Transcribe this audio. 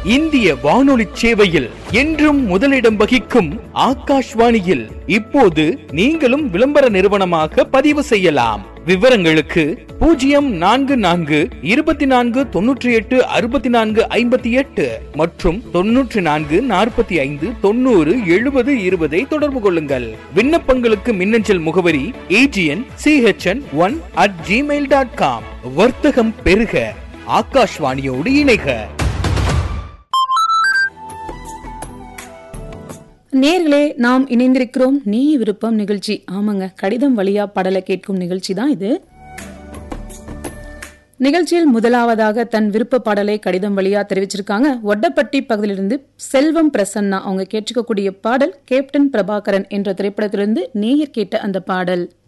இந்திய வானொலி சேவையில் என்றும் முதலிடம் வகிக்கும் ஆகாஷ்வாணியில் இப்போது நீங்களும் விளம்பர நிறுவனமாக பதிவு செய்யலாம் விவரங்களுக்கு பூஜ்ஜியம் நான்கு நான்கு இருபத்தி நான்கு தொன்னூற்றி எட்டு அறுபத்தி நான்கு ஐம்பத்தி எட்டு மற்றும் தொன்னூற்றி நான்கு நாற்பத்தி ஐந்து தொண்ணூறு எழுபது இருபதை தொடர்பு கொள்ளுங்கள் விண்ணப்பங்களுக்கு மின்னஞ்சல் முகவரி AGN CHN one at Gmail dot com வர்த்தகம் பெருக ஆகாஷ்வாணியோடு இணைக நேர்களே நாம் இணைந்திருக்கிறோம் நீ விருப்பம் நிகழ்ச்சி ஆமாங்க கடிதம் வழியா பாடலை கேட்கும் நிகழ்ச்சி தான் இது நிகழ்ச்சியில் முதலாவதாக தன் விருப்ப பாடலை கடிதம் வழியா தெரிவிச்சிருக்காங்க ஒட்டப்பட்டி பகுதியிலிருந்து செல்வம் பிரசன்னா அவங்க கேட்டுக்கக்கூடிய பாடல் கேப்டன் பிரபாகரன் என்ற திரைப்படத்திலிருந்து நேயர் கேட்ட அந்த பாடல்